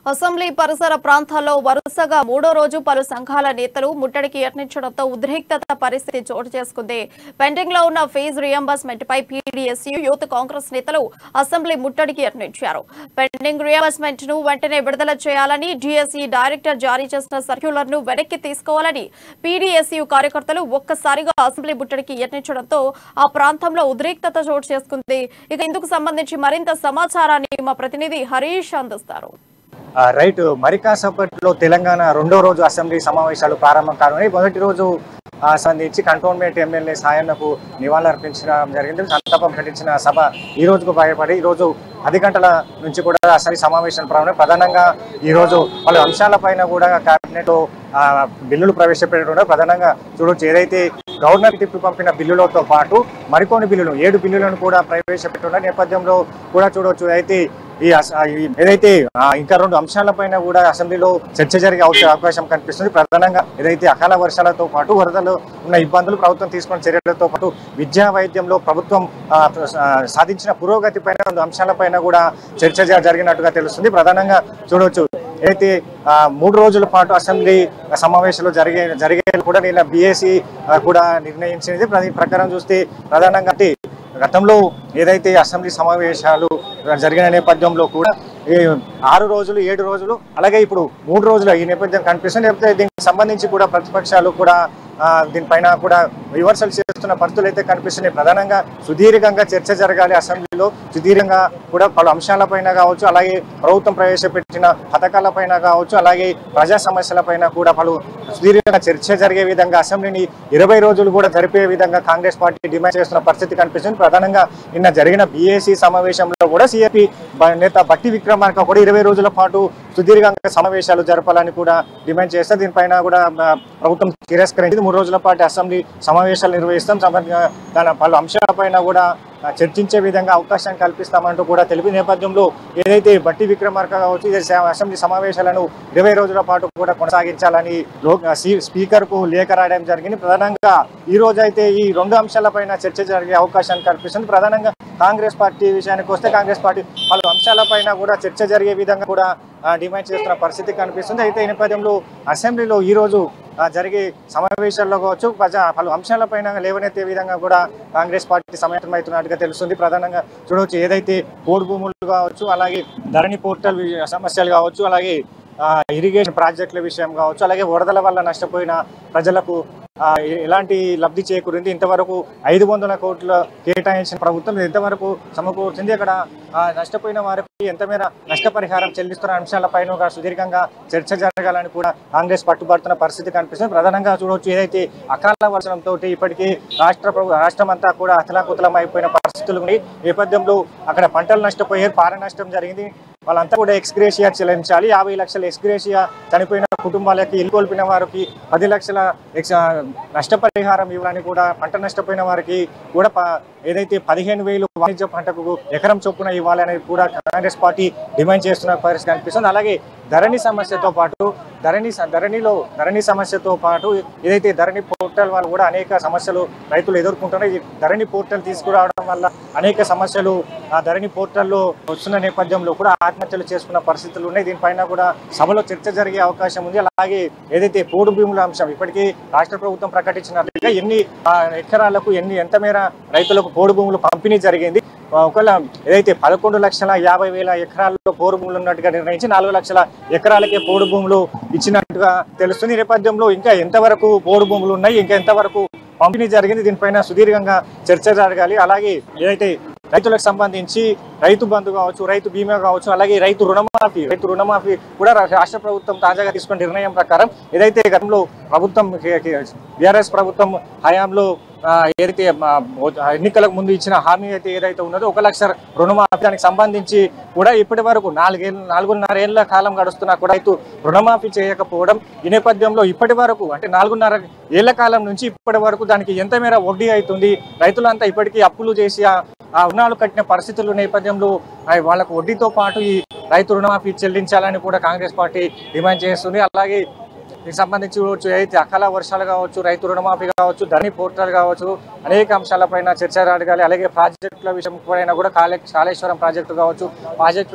assembly పరిసర ప్రాంతాల్లో వరుసగా మూడో రోజు పలు సంఘాల నేతలు ముట్టడికి యత్నించడంతో ఉద్రిక్తత పరిస్థితి చోటు చేసుకుంది పెండింగ్ లో ఉన్న ఫీజు రియంబర్స్మెంట్ పై పీడీఎస్యూ యూత్ కాంగ్రెస్ నేతలు అసెంబ్లీ ముట్టడికి యత్నించారు పెండింగ్ రియంబర్స్మెంట్ ను వెంటనే విడుదల చేయాలని జీఎస్ఈ డైరెక్టర్ జారీ చేసిన సర్క్యులర్ ను వెనక్కి తీసుకోవాలని పీడీఎస్యూ కార్యకర్తలు ఒక్కసారిగా అసెంబ్లీ ముట్టడికి యత్నించడంతో ఆ ప్రాంతంలో ఉద్రిక్తత చోటు చేసుకుంది ఇక ఇందుకు సంబంధించి మరింత సమాచారాన్ని మా ప్రతినిధి హరీష్ అందిస్తారు ఆ, రైట్ మరి కాసేపట్లో తెలంగాణ రెండో రోజు అసెంబ్లీ సమావేశాలు ప్రారంభం కానున్నాయి మొదటి రోజు ఆ, సంబంధించి కంటోన్మెంట్ ఎమ్మెల్యే సాయన్నకు నివాళులర్పించడం జరిగింది సంతాపం ప్రకటించిన సభ ఈ రోజుకు భయపడి ఈ రోజు పది గంటల నుంచి కూడా అసెంబ్లీ సమావేశాలు ప్రారంభం ప్రధానంగా ఈ రోజు పలు అంశాలపైన కూడా కేబినెట్ బిల్లులు ప్రవేశపెట్టడం ప్రధానంగా చూడొచ్చు ఏదైతే గవర్నర్ తిప్పి పంపిన బిల్లులతో పాటు మరికొన్ని బిల్లులు ఏడు బిల్లులను కూడా ప్రవేశపెట్టున్న నేపథ్యంలో కూడా చూడొచ్చు అయితే ఈ అస- ఈ ఏదైతే ఆ, ఇంకా రెండు అంశాలపైన కూడా అసెంబ్లీలో చర్చ జరిగే అవస- అవకాశం కనిపిస్తుంది ప్రధానంగా ఏదైతే అకాల వర్షాలతో పాటు వరదలు ఉన్న ఇబ్బందులు ప్రభుత్వం తీసుకున్న చర్యలతో పాటు విద్యా వైద్యంలో ప్రభుత్వం ఆ, ప్ర- ఆ, సాధించిన పురోగతి పైన రెండు అంశాలపైన కూడా చర్చ జ- జరిగినట్టుగా తెలుస్తుంది ప్రధానంగా చూడవచ్చు అయితే ఆ, మూడు రోజుల పాటు అసెంబ్లీ సమావేశాలు జరిగే జరిగే కూడా నిన్న బీఏసీ కూడా నిర్ణయించింది ప్రతి ప్రకారం చూస్తే ప్రధానంగా అంటే గతంలో ఏదైతే అసెంబ్లీ సమావేశాలు జరిగిన నేపథ్యంలో కూడా ఈ ఆరు రోజులు ఏడు రోజులు అలాగే ఇప్పుడు మూడు రోజులు ఈ నేపథ్యం కనిపిస్తుంది లేకపోతే దీనికి సంబంధించి కూడా ప్రతిపక్షాలు కూడా ఆ, దీనిపైన కూడా విమర్శలు చేస్తున్న పరిస్థితులు అయితే కనిపిస్తున్నాయి ప్రధానంగా సుదీర్ఘంగా చర్చ జరగాలి అసెంబ్లీలో సుదీర్ఘంగా కూడా పలు అంశాలపైన కావచ్చు అలాగే ప్రభుత్వం ప్రవేశపెట్టిన పథకాలపైన కావచ్చు అలాగే ప్రజా సమస్యలపైన కూడా పలు సుదీర్ఘంగా చర్చ జరిగే విధంగా అసెంబ్లీని ఇరవై రోజులు కూడా జరిపే విధంగా కాంగ్రెస్ పార్టీ డిమాండ్ చేస్తున్న పరిస్థితి కనిపిస్తుంది ప్రధానంగా నిన్న జరిగిన బీఏసీ సమావేశంలో కూడా సిఎపి నేత బట్టి విక్రమార్క కూడా ఇరవై రోజుల పాటు సుదీర్ఘంగా సమావేశాలు జరపాలని కూడా డిమాండ్ చేస్తే దీనిపైన కూడా ఆ, ప్రభుత్వం తిరస్కరించింది మూడు రోజుల పాటు అసెంబ్లీ సమావేశాలు నిర్వహిస్తాం సంబంధించిన దాని పలు అంశాలపైన కూడా ఆ, చర్చించే విధంగా అవకాశం కల్పిస్తామంటూ కూడా తెలిపి నేపథ్యంలో ఏదైతే బట్టి విక్రమార్క కావచ్చు ఇది స- అసెంబ్లీ సమావేశాలను ఇరవై రోజుల పాటు కూడా కొనసాగించాలని లో- సీ- స్పీకర్ కు లేఖ రాయడం జరిగింది ప్రధానంగా ఈ రోజు అయితే ఈ రెండు అంశాలపైన చర్చ జరిగే అవకాశాన్ని కల్పిస్తుంది ప్రధానంగా కాంగ్రెస్ పార్టీ విషయానికి వస్తే కాంగ్రెస్ పార్టీ పలు అంశాలపైన కూడా చర్చ జరిగే విధంగా కూడా ఆ, డిమాండ్ చేస్తున్న పరిస్థితి కనిపిస్తుంది అయితే ఈ నేపథ్యంలో అసెంబ్లీలో ఈ రోజు ఆ, జరిగే సమావేశాల్లో కావచ్చు ప్రజా పలు అంశాలపైన లేవనెత్తే విధంగా కూడా కాంగ్రెస్ పార్టీ సమాయత్తమవుతున్నట్టుగా తెలుస్తుంది ప్రధానంగా చూడవచ్చు ఏదైతే పోడు భూములు కావచ్చు అలాగే ధరణి పోర్టల్ వి- సమస్యలు కావచ్చు అలాగే ఆ, ఇరిగేషన్ ప్రాజెక్టుల విషయం కావచ్చు అలాగే వరదల వల్ల నష్టపోయిన ప్రజలకు ఆ, ఎ- ఎలాంటి లబ్ధి చేకూరింది ఇంతవరకు ఐదు వందల కోట్ల కేటాయించిన ప్రభుత్వం ఎంతవరకు సమకూర్చింది అక్కడ ఆ, నష్టపోయిన వారికి ఎంత మేర నష్టపరిహారం చెల్లిస్తున్న అంశాలపైన ఒక సుదీర్ఘంగా చర్చ జరగాలని కూడా కాంగ్రెస్ పట్టుబడుతున్న పరిస్థితి కనిపిస్తుంది ప్రధానంగా చూడవచ్చు ఏదైతే అకాల వర్షంతో ఇప్పటికీ రాష్ట్ర ప్రభు రాష్ట్రం అంతా కూడా అతలాకుతలం అయిపోయిన పరిస్థితులు ఉన్నాయి నేపథ్యంలో అక్కడ పంటలు నష్టపోయారు పార నష్టం జరిగింది వాళ్ళంతా కూడా ఎక్స్గ్రేషియా చెల్లించాలి యాభై లక్షల ఎక్స్గ్రేషియా చనిపోయిన కుటుంబాలకి ఇల్లు కోల్పోయిన వారికి పది లక్షల ఎక్స్ నష్టపరిహారం ఇవ్వాలని కూడా పంట నష్టపోయిన వారికి కూడా ప- ఏదైతే పదిహేను వేలు వాణిజ్య పంటకు ఎకరం చొప్పున ఇవ్వాలని కూడా కాంగ్రెస్ పార్టీ డిమాండ్ చేస్తున్న పరిస్థితి కనిపిస్తుంది అలాగే ధరణి సమస్యతో పాటు ధరణి స- ధరణిలో ధరణి సమస్యతో పాటు ఏదైతే ధరణి పోర్టల్ వల్ల కూడా అనేక సమస్యలు రైతులు ఎదుర్కొంటున్నారు ఈ ధరణి పోర్టల్ తీసుకురావడం వల్ల అనేక సమస్యలు ఆ ధరణి పోర్టల్లో వస్తున్న నేపథ్యంలో కూడా ఆత్మహత్యలు చేసుకున్న పరిస్థితులు ఉన్నాయి దీనిపైన కూడా సభలో చర్చ జరిగే అవకాశం ఉంది అలాగే ఏదైతే పోడు భూముల అంశం ఇప్పటికీ రాష్ట్ర ప్రభుత్వం ప్రకటించినట్లుగా ఎన్ని ఆ, ఎకరాలకు ఎన్ని ఎంత మేర రైతులకు పోడు భూములు పంపిణీ జరిగింది ఆ, ఒకవేళ ఏదైతే పదకొండు లక్షల యాభై వేల ఎకరాల్లో పోడు భూములు ఉన్నట్టుగా నిర్ణయించి నాలుగు లక్షల ఎకరాలకే పోడు భూములు ఇచ్చినట్టుగా తెలుస్తుంది ఈ నేపథ్యంలో ఇంకా ఎంతవరకు పోడు భూములు ఉన్నాయి ఇంకా ఎంతవరకు పంపిణీ జరిగింది దీనిపైన సుదీర్ఘంగా చర్చ జరగాలి అలాగే ఏదైతే రైతులకు సంబంధించి రైతు బంధు కావచ్చు రైతు బీమా కావచ్చు అలాగే రైతు రుణమాఫీ రైతు రుణమాఫీ కూడా రా- రాష్ట్ర ప్రభుత్వం తాజాగా తీసుకున్న నిర్ణయం ప్రకారం ఏదైతే గతంలో ప్రభుత్వం బీఆర్ఎస్ ప్రభుత్వం హయాంలో ఆ, ఏదైతే మా ఎన్నికలకు ముందు ఇచ్చిన హామీ అయితే ఏదైతే ఉన్నదో ఒక లక్ష రుణమాఫీ దానికి సంబంధించి కూడా ఇప్పటి వరకు నాలుగేళ్ళు నాలుగున్నర ఏళ్ల కాలం గడుస్తున్నా కూడా రైతు రుణమాఫీ చేయకపోవడం ఈ నేపథ్యంలో ఇప్పటి వరకు అంటే నాలుగున్నర ఏళ్ల కాలం నుంచి ఇప్పటి వరకు దానికి ఎంత మేర వడ్డీ అవుతుంది రైతులంతా ఇప్పటికీ అప్పులు చేసి ఆ ఆ రుణాలు కట్టిన పరిస్థితుల నేపథ్యంలో ఆ వాళ్ళకు వడ్డీతో పాటు ఈ రైతు రుణమాఫీ చెల్లించాలని కూడా కాంగ్రెస్ పార్టీ డిమాండ్ చేస్తుంది అలాగే దీనికి సంబంధించి చూడవచ్చు అయితే అకాల వర్షాలు కావచ్చు రైతు రుణమాఫీ కావచ్చు ధరణి పోర్టల్ కావచ్చు అనేక అంశాలపైన చర్చ జరగాలి అలాగే ప్రాజెక్టుల విషయం పైన కూడా కాళే కాళేశ్వరం ప్రాజెక్టు కావచ్చు ప్రాజెక్టుల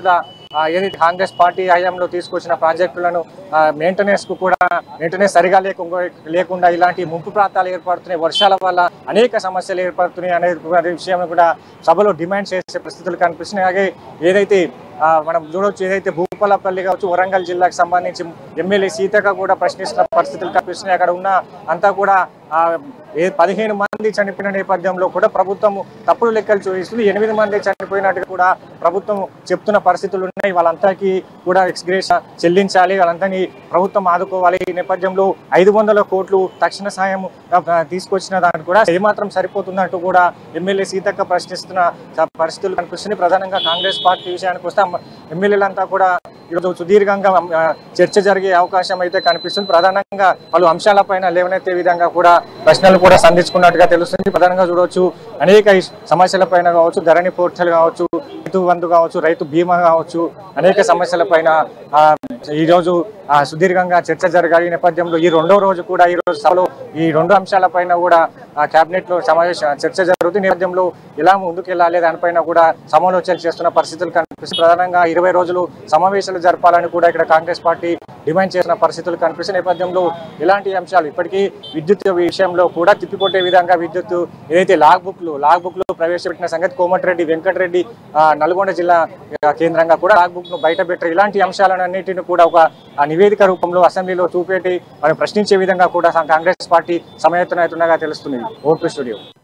ఆ, ఏదైతే కాంగ్రెస్ పార్టీ హయాంలో తీసుకొచ్చిన ప్రాజెక్టులను మెయింటెనెన్స్ కు కూడా మెయింటెనెన్స్ సరిగా లేకుండా లేకుండా ఇలాంటి ముంపు ప్రాంతాలు ఏర్పడుతున్నాయి వర్షాల వల్ల అనేక సమస్యలు ఏర్పడుతున్నాయి అనే విషయం కూడా సభలో డిమాండ్ చేసే పరిస్థితులు కనిపిస్తున్నాయి అలాగే ఏదైతే ఆ, మనం చూడొచ్చు ఏదైతే భూపాలపల్లి కావచ్చు వరంగల్ జిల్లాకు సంబంధించి ఎమ్మెల్యే సీతక కూడా ప్రశ్నిస్తున్న పరిస్థితులు కనిపిస్తున్నాయి అక్కడ ఉన్న అంతా కూడా ఆ, ఏ పదిహేను మంది చనిపోయిన నేపథ్యంలో కూడా ప్రభుత్వం తప్పుడు లెక్కలు చూపిస్తుంది ఎనిమిది మంది చనిపోయినట్టుగా కూడా ప్రభుత్వం చెప్తున్న పరిస్థితులు ఉన్నాయి వాళ్ళంతాకి కూడా ఎక్స్గ్రేషన్ చెల్లించాలి వాళ్ళందరినీ ప్రభుత్వం ఆదుకోవాలి ఈ నేపథ్యంలో ఐదు వందల కోట్లు తక్షణ సాయం ఆ, తీసుకొచ్చిన దానికి కూడా ఏమాత్రం సరిపోతున్నట్టు కూడా ఎమ్మెల్యే సీతక్క ప్రశ్నిస్తున్న చ- పరిస్థితులు కనిపిస్తున్నాయి ప్రధానంగా కాంగ్రెస్ పార్టీ విషయానికి వస్తే అమ్మ- ఎమ్మెల్యేలంతా కూడా ఈరోజు సుదీర్ఘంగా ఆ, చర్చ జరిగే అవకాశం అయితే కనిపిస్తుంది ప్రధానంగా పలు అంశాలపైన లేవనెత్తే విధంగా కూడా ప్రశ్నలు కూడా సంధించుకున్నట్టుగా తెలుస్తుంది ప్రధానంగా చూడవచ్చు అనేక ఇష్- సమస్యలపైన కావచ్చు ధరణి పోర్టల్ కావచ్చు రైతు బంధు కావచ్చు రైతు బీమా కావచ్చు అనేక సమస్యలపైన ఆ, ఈ రోజు ఆ, సుదీర్ఘంగా చర్చ జరగాలి ఈ నేపథ్యంలో ఈ రెండో రోజు కూడా ఈ రోజు సభలో ఈ రెండు అంశాలపైన కూడా కేబినెట్ లో సమావేశ చర్చ జరుగుతుంది ఈ నేపథ్యంలో ఎలా ముందుకు వెళ్ళాలి దానిపైన కూడా సమాలోచనలు చేస్తున్న పరిస్థితులు కనిపిస్తుంది ప్రధానంగా ఇరవై రోజులు సమావేశాలు జరపాలని కూడా ఇక్కడ కాంగ్రెస్ పార్టీ డిమాండ్ చేసిన పరిస్థితులు కనిపిస్తున్న నేపథ్యంలో ఇలాంటి అంశాలు ఇప్పటికీ విద్యుత్ విషయంలో కూడా తిప్పికొట్టే విధంగా విద్యుత్ ఏదైతే లాగ్ బుక్లు లాగ్ బుక్లు ప్రవేశపెట్టిన సంగతి కోమటిరెడ్డి వెంకటరెడ్డి ఆ, నల్గొండ జిల్లా ఆ, కేంద్రంగా కూడా లాగ్ బుక్ ను బయట పెట్టారు ఇలాంటి అంశాలన్నింటిని కూడా ఒక ఆ, నివేదిక రూపంలో అసెంబ్లీలో చూపెట్టి మనం ప్రశ్నించే విధంగా కూడా కాంగ్రెస్ పార్టీ సమయత్తునవుతుండగా తెలుస్తుంది ఓపీ స్టూడియో